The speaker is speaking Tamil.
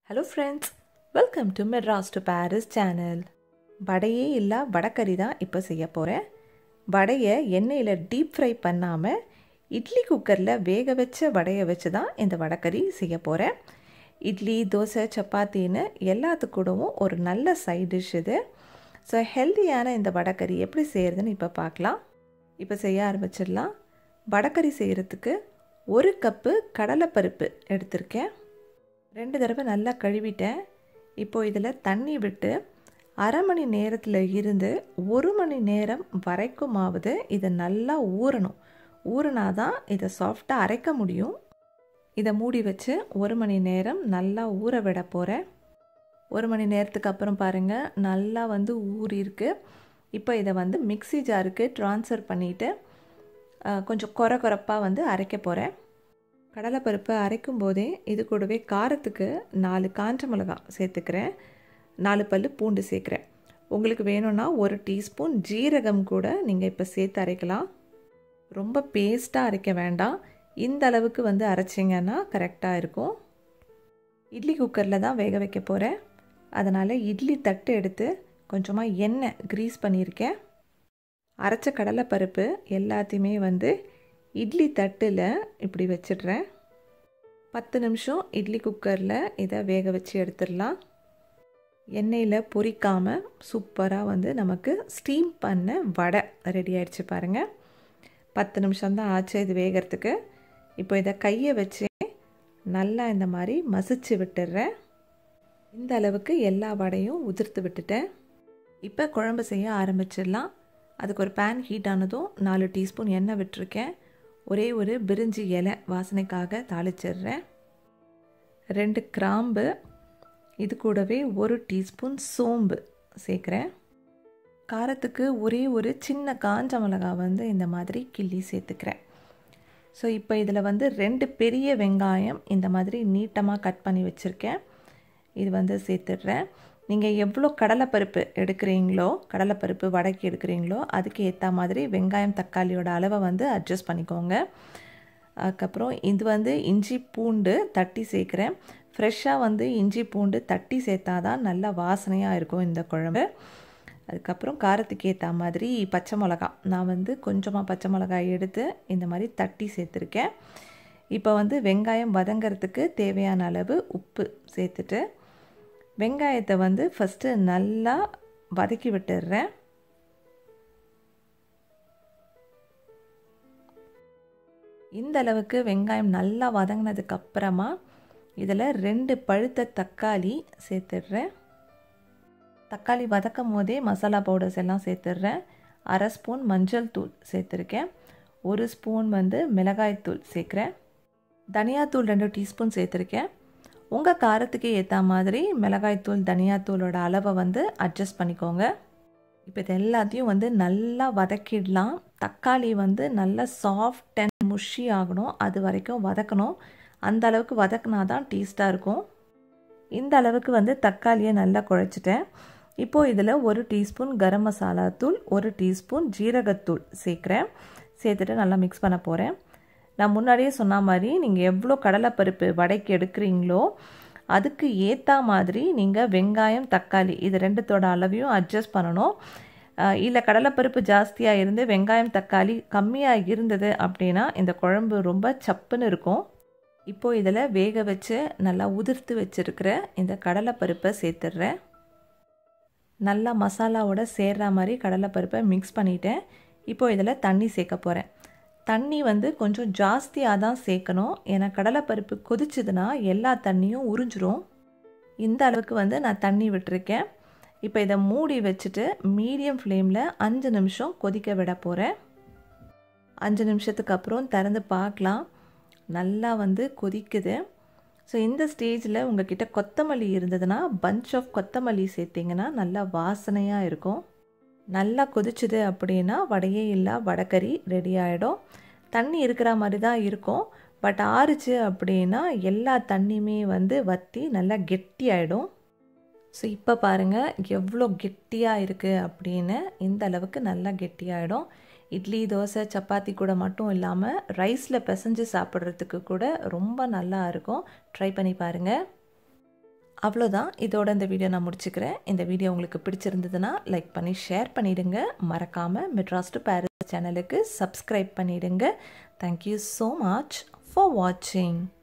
hello friends welcome to Madras to Paris channel வடையே இல்லா வடக்கறி தான் இப்போ செய்ய போகிறேன் வடையை எண்ணெயில் டீப் ஃப்ரை பண்ணாமல் இட்லி குக்கரில் வேக வச்ச வடையை வச்சு தான் இந்த வடக்கறி செய்ய போகிறேன் இட்லி தோசை சப்பாத்தின்னு எல்லாத்துக்கூடவும் ஒரு நல்ல சைட் டிஷ் இது ஸோ ஹெல்த்தியான இந்த வடக்கறி எப்படி செய்கிறதுன்னு இப்போ பார்க்கலாம் இப்போ செய்ய ஆரம்பிச்சிடலாம் வடக்கறி செய்கிறதுக்கு ஒரு கப்பு கடலைப்பருப்பு எடுத்திருக்கேன் ரெண்டு தடவை நல்லா கழுவிட்டேன் இப்போது இதில் தண்ணி விட்டு அரை மணி நேரத்தில் இருந்து ஒரு மணி நேரம் வரைக்குமாவது இதை நல்லா ஊறணும் ஊறினா தான் இதை சாஃப்டாக அரைக்க முடியும் இதை மூடி வச்சு ஒரு மணி நேரம் நல்லா ஊற விட போகிறேன் ஒரு மணி நேரத்துக்கு அப்புறம் பாருங்கள் நல்லா வந்து ஊறியிருக்கு இப்போ இதை வந்து மிக்சி ஜாருக்கு ட்ரான்ஸ்ஃபர் பண்ணிவிட்டு கொஞ்சம் குறை குறைப்பாக வந்து அரைக்க போகிறேன் கடலைப்பருப்பு அரைக்கும் போதே இது கூடவே காரத்துக்கு நாலு காஞ்ச மிளகா சேர்த்துக்கிறேன் நாலு பல் பூண்டு சேர்க்குறேன் உங்களுக்கு வேணும்னா ஒரு டீஸ்பூன் ஜீரகம் கூட நீங்கள் இப்போ சேர்த்து அரைக்கலாம் ரொம்ப பேஸ்ட்டாக அரைக்க வேண்டாம் இந்த அளவுக்கு வந்து அரைச்சிங்கன்னா கரெக்டாக இருக்கும் இட்லி குக்கரில் தான் வேக வைக்க போகிறேன் அதனால் இட்லி தட்டு எடுத்து கொஞ்சமாக எண்ணெய் க்ரீஸ் பண்ணியிருக்கேன் அரைச்ச கடலைப்பருப்பு எல்லாத்தையுமே வந்து இட்லி தட்டில் இப்படி வச்சிடுறேன் பத்து நிமிஷம் இட்லி குக்கரில் இதை வேக வச்சு எடுத்துடலாம் எண்ணெயில் பொரிக்காமல் சூப்பராக வந்து நமக்கு ஸ்டீம் பண்ண வடை ரெடி ஆகிடுச்சு பாருங்கள் பத்து நிமிஷம் தான் ஆச்சு இது வேகிறதுக்கு இப்போ இதை கையை வச்சு நல்லா இந்த மாதிரி மசிச்சு விட்டுடுறேன் இந்த அளவுக்கு எல்லா வடையும் உதிர்த்து விட்டுட்டேன் இப்போ குழம்பு செய்ய ஆரம்பிச்சிடலாம் அதுக்கு ஒரு பேன் ஹீட் ஆனதும் நாலு டீஸ்பூன் எண்ணெய் விட்டுருக்கேன் ஒரே ஒரு பிரிஞ்சி இலை வாசனைக்காக தாளிச்சிடுறேன் ரெண்டு கிராம்பு இது கூடவே ஒரு டீஸ்பூன் சோம்பு சேர்க்குறேன் காரத்துக்கு ஒரே ஒரு சின்ன காஞ்ச மிளகா வந்து இந்த மாதிரி கிள்ளி சேர்த்துக்கிறேன் ஸோ இப்போ இதில் வந்து ரெண்டு பெரிய வெங்காயம் இந்த மாதிரி நீட்டமாக கட் பண்ணி வச்சுருக்கேன் இது வந்து சேர்த்துடுறேன் நீங்கள் எவ்வளோ கடலைப்பருப்பு எடுக்கிறீங்களோ கடலைப்பருப்பு வடக்கி எடுக்கிறீங்களோ அதுக்கு ஏற்ற மாதிரி வெங்காயம் தக்காளியோட அளவை வந்து அட்ஜஸ்ட் பண்ணிக்கோங்க அதுக்கப்புறம் இது வந்து இஞ்சி பூண்டு தட்டி சேர்க்குறேன் ஃப்ரெஷ்ஷாக வந்து இஞ்சி பூண்டு தட்டி சேர்த்தா தான் நல்லா வாசனையாக இருக்கும் இந்த குழம்பு அதுக்கப்புறம் காரத்துக்கு ஏற்ற மாதிரி பச்சை மிளகா நான் வந்து கொஞ்சமாக பச்சை மிளகாய் எடுத்து இந்த மாதிரி தட்டி சேர்த்துருக்கேன் இப்போ வந்து வெங்காயம் வதங்கிறதுக்கு தேவையான அளவு உப்பு சேர்த்துட்டு வெங்காயத்தை வந்து ஃபஸ்ட்டு நல்லா வதக்கி விட்டுடுறேன் இந்த அளவுக்கு வெங்காயம் நல்லா வதங்கினதுக்கு அப்புறமா இதில் ரெண்டு பழுத்த தக்காளி சேர்த்துடுறேன் தக்காளி வதக்கும் போதே மசாலா பவுடர்ஸ் எல்லாம் சேர்த்துடுறேன் அரை ஸ்பூன் மஞ்சள் தூள் சேர்த்துருக்கேன் ஒரு ஸ்பூன் வந்து மிளகாய்த்தூள் சேர்க்குறேன் தனியாத்தூள் ரெண்டு டீஸ்பூன் சேர்த்துருக்கேன் உங்கள் காரத்துக்கு ஏற்ற மாதிரி மிளகாய்த்தூள் தனியாத்தூளோட அளவை வந்து அட்ஜஸ்ட் பண்ணிக்கோங்க இப்போ இது எல்லாத்தையும் வந்து நல்லா வதக்கிடலாம் தக்காளி வந்து நல்லா சாஃப்ட் அண்ட் முஷி ஆகணும் அது வரைக்கும் வதக்கணும் அந்த அளவுக்கு வதக்குனா தான் டேஸ்ட்டாக இருக்கும் இந்த அளவுக்கு வந்து தக்காளியை நல்லா குழைச்சிட்டேன் இப்போது இதில் ஒரு டீஸ்பூன் கரம் மசாலா தூள் ஒரு டீஸ்பூன் ஜீரகத்தூள் சேர்க்குறேன் சேர்த்துட்டு நல்லா மிக்ஸ் பண்ண போகிறேன் நான் முன்னாடியே சொன்ன மாதிரி நீங்கள் எவ்வளோ கடலைப்பருப்பு வடைக்கு எடுக்கிறீங்களோ அதுக்கு ஏற்ற மாதிரி நீங்கள் வெங்காயம் தக்காளி இது ரெண்டுத்தோட அளவையும் அட்ஜஸ்ட் பண்ணணும் இல்லை கடலைப்பருப்பு ஜாஸ்தியாக இருந்து வெங்காயம் தக்காளி கம்மியாக இருந்தது அப்படின்னா இந்த குழம்பு ரொம்ப சப்புன்னு இருக்கும் இப்போது இதில் வேக வச்சு நல்லா உதிர்த்து வச்சுருக்கிற இந்த கடலைப்பருப்பை சேர்த்துடுறேன் நல்லா மசாலாவோட சேர்ற மாதிரி கடலைப்பருப்பை மிக்ஸ் பண்ணிவிட்டேன் இப்போது இதில் தண்ணி சேர்க்க போகிறேன் தண்ணி வந்து கொஞ்சம் ஜாஸ்தியாக தான் சேர்க்கணும் ஏன்னா கடலைப்பருப்பு கொதிச்சுதுன்னா எல்லா தண்ணியும் உறிஞ்சிரும் இந்த அளவுக்கு வந்து நான் தண்ணி விட்டுருக்கேன் இப்போ இதை மூடி வச்சுட்டு மீடியம் ஃப்ளேமில் அஞ்சு நிமிஷம் கொதிக்க விட போகிறேன் அஞ்சு நிமிஷத்துக்கு அப்புறம் திறந்து பார்க்கலாம் நல்லா வந்து கொதிக்குது ஸோ இந்த ஸ்டேஜில் உங்ககிட்ட கொத்தமல்லி இருந்ததுன்னா பஞ்ச் ஆஃப் கொத்தமல்லி சேர்த்திங்கன்னா நல்லா வாசனையாக இருக்கும் நல்லா கொதிச்சுது அப்படின்னா வடையே இல்லை வடக்கறி ரெடி ஆகிடும் தண்ணி இருக்கிற மாதிரி தான் இருக்கும் பட் ஆறுச்சு அப்படின்னா எல்லா தண்ணியுமே வந்து வற்றி நல்லா கெட்டி ஆகிடும் ஸோ இப்போ பாருங்கள் எவ்வளோ கெட்டியாக இருக்குது அப்படின்னு இந்த அளவுக்கு நல்லா கெட்டியாகிடும் இட்லி தோசை சப்பாத்தி கூட மட்டும் இல்லாமல் ரைஸில் பிசைஞ்சு சாப்பிட்றதுக்கு கூட ரொம்ப நல்லா இருக்கும் ட்ரை பண்ணி பாருங்கள் அவ்வளோதான் இதோட இந்த வீடியோ நான் முடிச்சுக்கிறேன் இந்த வீடியோ உங்களுக்கு பிடிச்சிருந்ததுன்னா லைக் பண்ணி ஷேர் பண்ணிவிடுங்க மறக்காமல் மெட்ராஸ் டு பாரிஸ் சேனலுக்கு சப்ஸ்கிரைப் பண்ணிவிடுங்க தேங்க்யூ ஸோ மச் ஃபார் வாட்சிங்